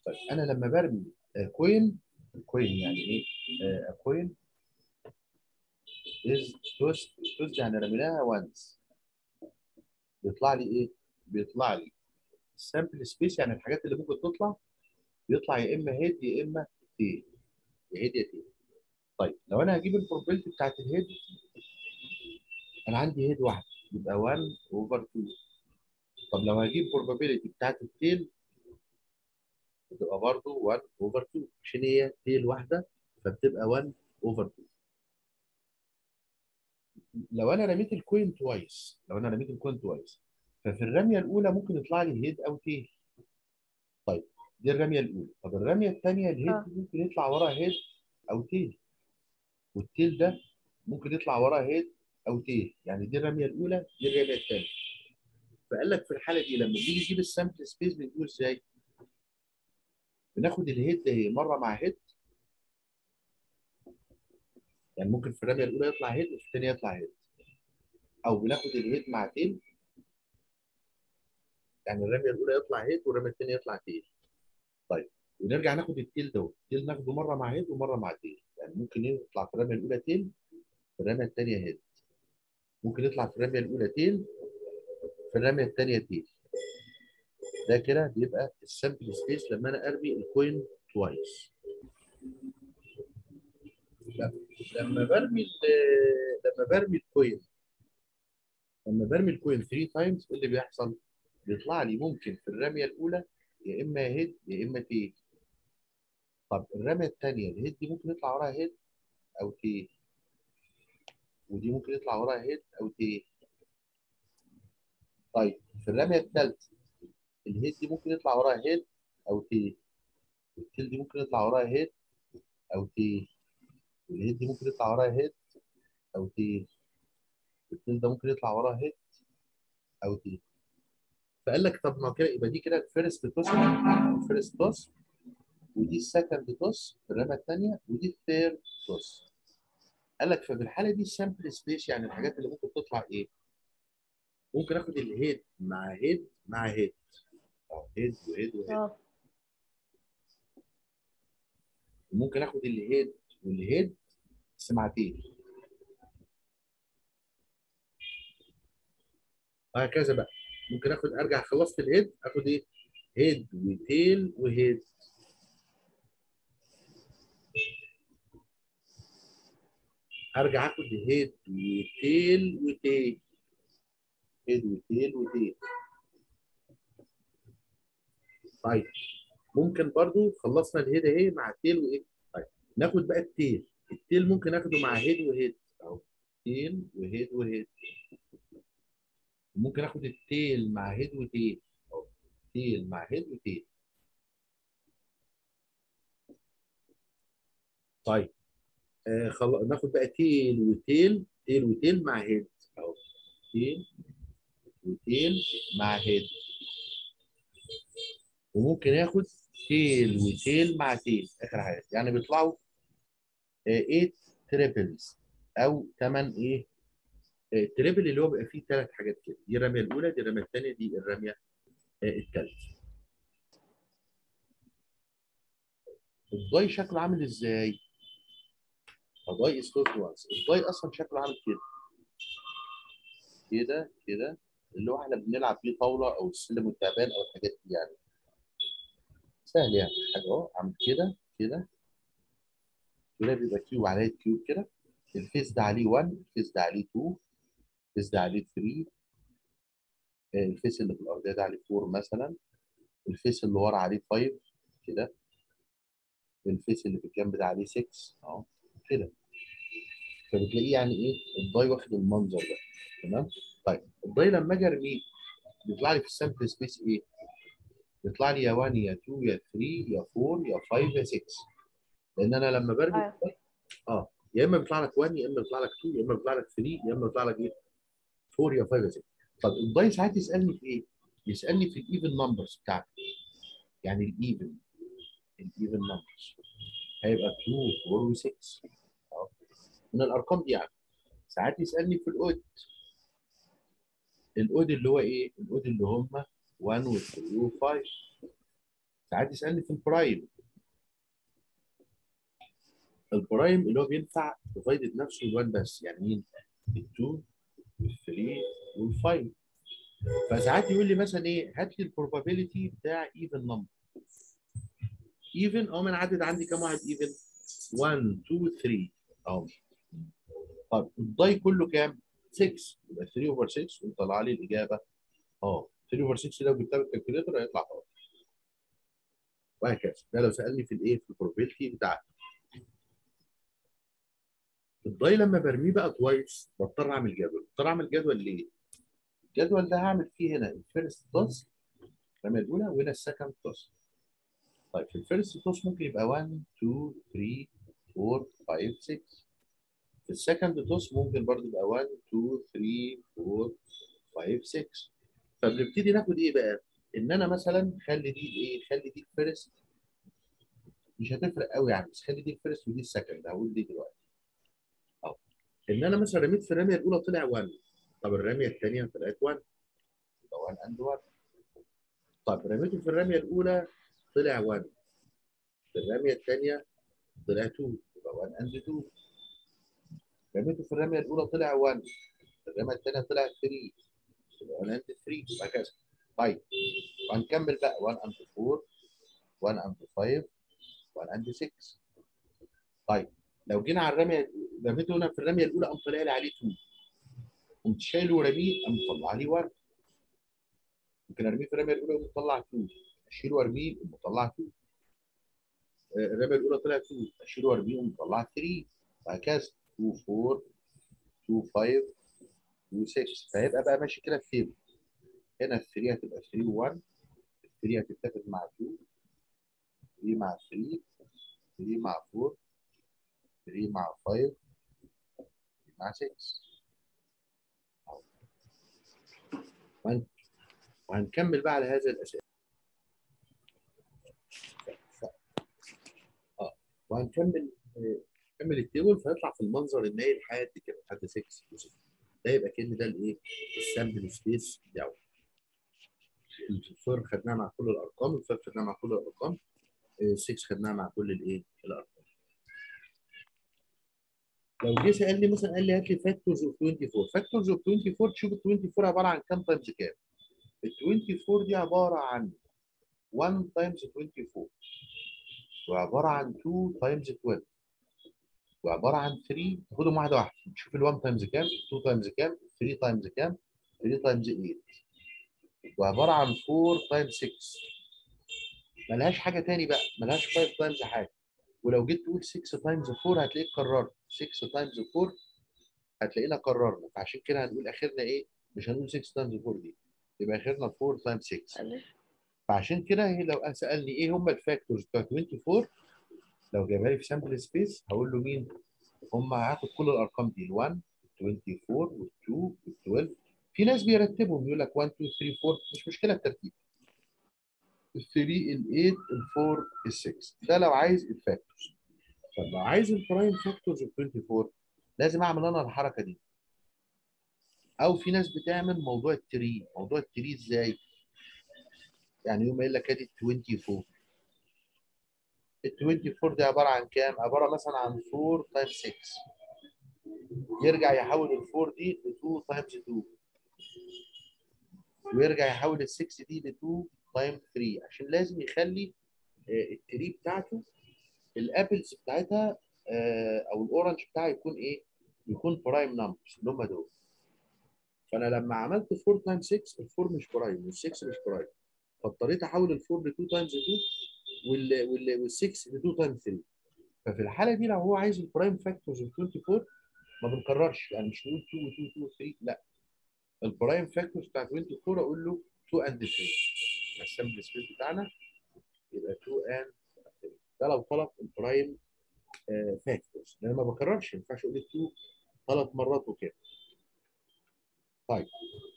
طيب انا لما برمي كوين كوين يعني ايه كوين از توست توست يعني رميناها وانس بيطلع لي ايه بيطلع لي السامبل سبيس يعني الحاجات اللي ممكن تطلع بيطلع يا اما هيد يا اما تيل يا هيد يا تيل طيب لو انا هجيب البروبابيلتي بتاعت الهيد انا عندي هيد واحده يبقى 1 اوفر 2 طب لو هجيب probability بتاعت التيل بتبقى برضه 1 اوفر 2 عشان هي تيل واحده فبتبقى 1 اوفر 2 لو انا رميت الكوين توايس لو انا رميت الكوين توايس ففي الرميه الاولى ممكن يطلع لي هيد او تيل طيب دي الرميه الاولى طب الرميه الثانيه الهيد آه. ممكن يطلع وراها هيد او تيل والتيل ده ممكن يطلع وراه هيد او تيل يعني دي الرميه الاولى دي الرميه الثانيه فقال لك في الحاله دي لما بنيجي نجيب السامبل سبيس بنقول ازاي؟ بناخد الهيد ده هي مره مع هيد يعني ممكن في الرميه الاولى يطلع هيد وفي الثانيه يطلع هيد او بناخد الهيد مع تيل يعني الرميه الاولى يطلع هيد والرميه الثانيه يطلع تيل طيب ونرجع ناخد التيل دوت التيل ناخده مره مع هيد ومره مع تيل يعني ممكن يطلع في الرميه الاولى تيل في الرميه الثانيه هيد ممكن يطلع في الرميه الاولى تيل في الرميه الثانيه تيل ده كده بيبقى السامبل سبيس لما انا ارمي الكوين توايس لما برمي ال- لما برمي الكوين لما برمي الكوين 3 تايمز ايه اللي بيحصل؟ بيطلع لي ممكن في الرميه الاولى يا اما هيد يا اما تيل طب الرميه الثانيه الهيد دي ممكن يطلع وراها هيد او تيل ودي ممكن يطلع وراها هيد او تيل طيب في الرميه الثالثه الهيد دي ممكن يطلع وراها هيد او تيل والتيل دي ممكن يطلع وراها هيد او تيل والهيد دي ممكن يطلع وراها هيد او تيل والتيل ده ممكن يطلع وراها هيد او تيل فقال لك طب ما كده يبقى دي كده الفيرست توس الفيرست توس ودي السكند توس في الرميه الثانيه ودي الثيرد توس قال لك ففي الحاله دي السامبل سبيس يعني الحاجات اللي ممكن تطلع ايه؟ ممكن اخد الهيد مع هيد مع هيد اه هيد وهيد وهيد اه وممكن اخد الهيد والهيد بس مع تيل وهكذا بقى ممكن اخد ارجع خلصت الهيد اخد ايه؟ هيد وتيل وهيد ارجع اخد هيد وتيل وتيل هيد وتيل وتيل طيب ممكن برضو خلصنا الهيد اهي مع التيل وايه طيب ناخد بقى التيل التيل ممكن اخده مع هيد وهيد اهو تيل وهيد وهيد ممكن اخد التيل مع هيد وتيل اهو تيل مع هيد وتيل طيب آه خل... ناخد بقى تيل وتيل تيل وتيل مع هيد اهو تيل وتيل مع هيد وممكن ياخد تيل وتيل مع تيل اخر حاجه يعني بيطلعوا 8 تريبلز او 8 ايه التريبل اللي هو بيبقى فيه ثلاث حاجات كده دي الرميه الاولى دي الرميه الثانيه دي الرميه الثالثه الضاي شكله عامل ازاي؟ الضاي از كلوز وانس الضاي اصلا شكله عامل كده كده كده اللي هو احنا بنلعب بيه طاوله او السلم والتعبان او الحاجات دي يعني سهل يعني مش حاجه اهو عامل كده كده كده بيبقى كيوب عليه كيوب كده الفيس ده عليه 1 الفيس ده عليه 2 الفيس ده عليه 3 الفيس اللي في الارضيه ده عليه 4 مثلا الفيس اللي ورا عليه 5 كده الفيس اللي في الجنب ده عليه 6 اهو كده فبتلاقيه يعني ايه الضاي واخد المنظر ده تمام طيب الضاي لما اجي ارميه بيطلع لي في السامبل سبيس ايه؟ بيطلع لي يا 1 يا 2 يا 3 يا 4 يا 5 يا 6 لان انا لما برمي أيوة. اه يا اما بيطلع لك 1 يا اما بيطلع لك 2 يا اما بيطلع لك 3 يا اما بيطلع لك ايه 4 يا 5 يا 6 طب الضاي ساعات يسالني في ايه؟ يسالني في الايفن نمبرز بتاعته يعني الايفن الايفن نمبرز هيبقى 2 4 و6 من الارقام دي يعني ساعات يسالني في الاود الاود اللي هو ايه؟ الاود اللي هم 1 و 3 و 5 ساعات يسالني في البرايم البرايم اللي هو بينفع ديفايدد نفسه ال1 بس يعني مين؟ ال2 وال3 وال5 فساعات يقول لي مثلا ايه هات لي البروبابيلتي بتاع ايفن نمبر ايفن اهو انا عدد عندي كام واحد ايفن 1 2 3 اهو طب الضاي كله كام 6 يبقى 3 اوفر 6 وطلع لي الاجابه اه 3 اوفر 6 لو جبتها بالكالكوليتر هيطلع غلط وهكذا ده لو سالني في الايه في البروبابيلتي بتاعتي الضاي لما برميه بقى كويس بضطر اعمل جدول بضطر اعمل جدول ليه؟ الجدول ده هعمل فيه هنا الفيرست توس الرميه الاولى وهنا السكند توس طيب في الفيرست توس ممكن يبقى 1 2 3 4 5 6 في السكند توس ممكن برضه يبقى 1 2 3 4 5 6 فبنبتدي ناخد ايه بقى؟ ان انا مثلا خلي دي ايه؟ خلي دي الفيرست مش هتفرق قوي يعني بس خلي دي الفيرست ودي السكند هقول دي دلوقتي اهو ان انا مثلا رميت في الرميه الاولى طلع 1 طب الرميه الثانيه طلعت 1 يبقى 1 اند 1 طب رميته في الرميه الاولى طلع 1 في الرميه الثانيه طلع 2 يبقى 1 اند 2 رميته في الرميه الاولى طلع 1 في الرميه الثانيه طلع 3 يبقى 1 اند 3 وهكذا طيب وهنكمل بقى 1 اند 4 1 اند 5 1 اند 6 طيب لو جينا على الرميه رميته هنا في الرميه الاولى قام طلع لي عليه 2 قمت شايله ورميه قام مطلع لي 1 ممكن ارميه في الرميه الاولى يقوم مطلع 2 اشيله وارميه يقوم مطلع 2 الرميه الاولى طلعت 2 اشيله وارميه يقوم مطلع 3 وهكذا 2 4 2 5 2 6 فهيبقى بقى ماشي كده في تيبل هنا ال 3 هتبقى 3 1 ال 3 هتتاخد مع 2 3 مع 3 3 مع 4 3 مع 5 مع 6 وهنكمل بقى على هذا الاساس اه وهنكمل نكمل التيبل فيطلع في المنظر النهائي لحد كده لحد 6 ده يبقى كان ده الايه السامبل سبيس بتاعه الفور خدناه مع كل الارقام الفور خدناه مع كل الارقام 6 خدناها مع كل الايه الارقام لو جه سال لي مثلا قال لي هات لي فاكتورز اوف 24 فاكتورز اوف 24 تشوف ال 24 عباره عن كام تايمز كام ال 24 دي عباره عن 1 تايمز 24 وعباره عن 2 تايمز 12 وعباره عن 3 خدهم واحده واحده نشوف ال 1 تايمز كام 2 تايمز كام 3 تايمز كام 3 تايمز 8 وعباره عن 4 تايمز 6 ملهاش حاجه تاني بقى ملهاش 5 تايمز حاجه ولو جيت تقول 6 تايمز 4 هتلاقيك قررت 6 تايمز 4 هتلاقينا قررنا فعشان كده هنقول اخرنا ايه مش هنقول 6 تايمز 4 دي يبقى اخرنا 4 تايمز 6 فعشان كده هي لو سالني ايه هم الفاكتورز بتوع 24 لو جايبها لي في سامبل سبيس هقول له مين هم هاخد كل الارقام دي ال1 24 وال2 وال12 في ناس بيرتبهم يقول لك 1 2 3 4 مش مشكله الترتيب ال 3 ال 8 ال 4 ال 6 ده لو عايز الفاكتورز طب لو عايز البرايم فاكتورز اوف 24 لازم اعمل انا الحركه دي او في ناس بتعمل موضوع التري موضوع التري ازاي يعني يوم قايل لك ادي 24 ال 24 دي عباره عن كام عباره مثلا عن 4 تايمز 6 يرجع يحول ال 4 دي ل 2 تايمز 2 ويرجع يحول ال 6 دي ل 2 تايم 3 عشان لازم يخلي التري بتاعته الابلز بتاعتها او الاورنج بتاعها يكون ايه؟ يكون برايم نمبرز اللي هم دول. فانا لما عملت 4 تايم 6 ال 4 مش برايم وال 6 مش برايم. فاضطريت احول ال 4 ل 2 تايمز 2 وال وال وال 6 ل 2 تايمز 3. ففي الحاله دي لو هو عايز البرايم فاكتورز اوف 24 ما بنكررش يعني مش نقول 2 و2 2 و 3 لا. البرايم فاكتورز بتاع 24 اقول له 2 اند 3. السامبل سبيس بتاعنا يبقى 2 اند 3 ده لو طلب البرايم فاكتورز لان ما بكررش ما ينفعش اقول 2 ثلاث مرات وكده طيب